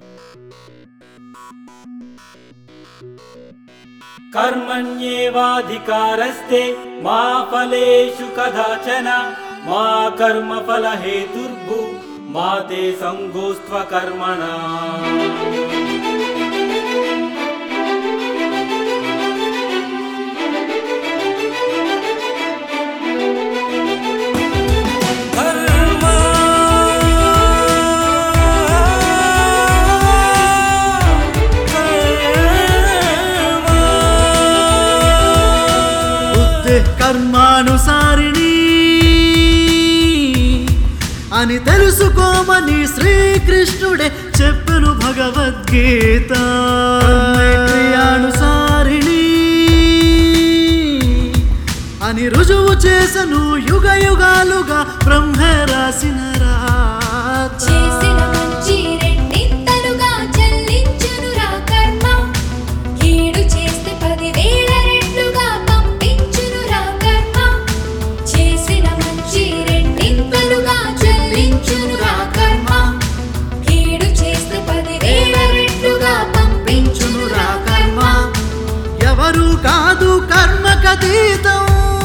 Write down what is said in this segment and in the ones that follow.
कर्मण्येवाधिकारस्ते मा फलेषु कदाचन मा कर्मफलहेतुर्भु मा ते सङ्गोऽस्त्वकर्मणा బుద్ధి కర్మానుసారిణి అని తెలుసుకోమని శ్రీకృష్ణుడే చెప్పెను భగవద్గీత క్రియానుసారిణి అని రుజువు చేసను యుగ యుగాలుగా బ్రహ్మ రాసిన రాత. చేసిన మంచి రెండింతలుగా చెల్లించునురా కర్మ కీడు చేస్తే పదివేల రెట్లుగా పంపించునురా కర్మ చేసిన మంచి రెండింతలుగా చెల్లించునురా కర్మ కీడు చేస్తే పదివేల రెట్లుగా పంపించునురా కర్మ ఎవరు కాదు కర్మకతీతం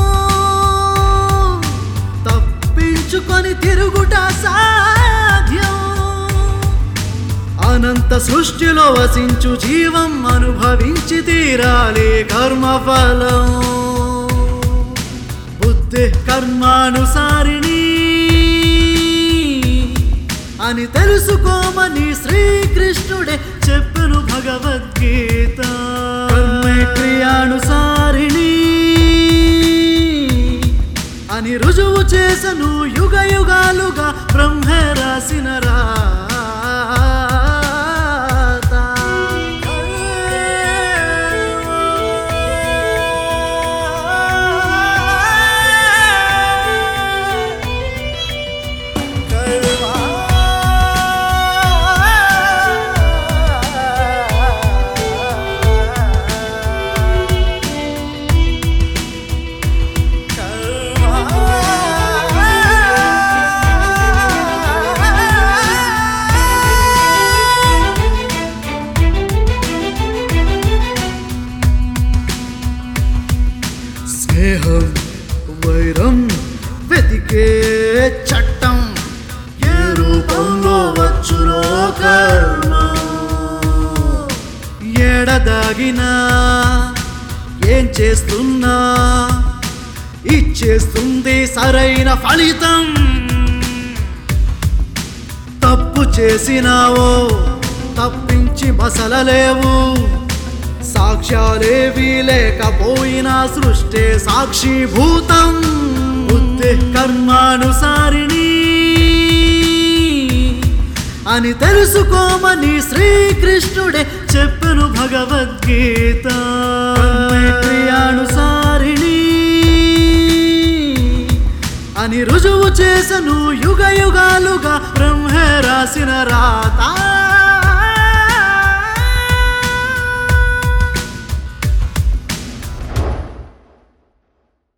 తప్పించుకొని తిరుగుట సాధ్యం అనంత సృష్టిలో వసించు జీవం అనుభవించి తీరాలి కర్మఫలం బుద్ధి కర్మానుసారిణి అని తెలుసుకోమని శ్రీకృష్ణుడే చెప్పెను భగవద్గీత కర్మే క్రియానుసారిణి అని రుజువు చేసను యుగ యుగాలుగా బ్రహ్మ రాసిన రాత స్నేహం వైరం వెతికే చట్టం ఏ రూపంలో వచ్చునో కర్మ ఎడదాగినా ఏం చేస్తున్నా ఇచ్చేస్తుంది సరైన ఫలితం తప్పు చేసినావో తప్పించి మసలలేవు సాక్ష్యాలేవి లేకపోయినా సృష్టి సాక్షిభూతం బుద్ధి కర్మానుసారిణి అని తెలుసుకోమని శ్రీకృష్ణుడే చెప్పెను భగవద్గీత క్రియానుసారిణి అని రుజువు చేసను యుగ యుగాలుగా బ్రహ్మ రాసిన రా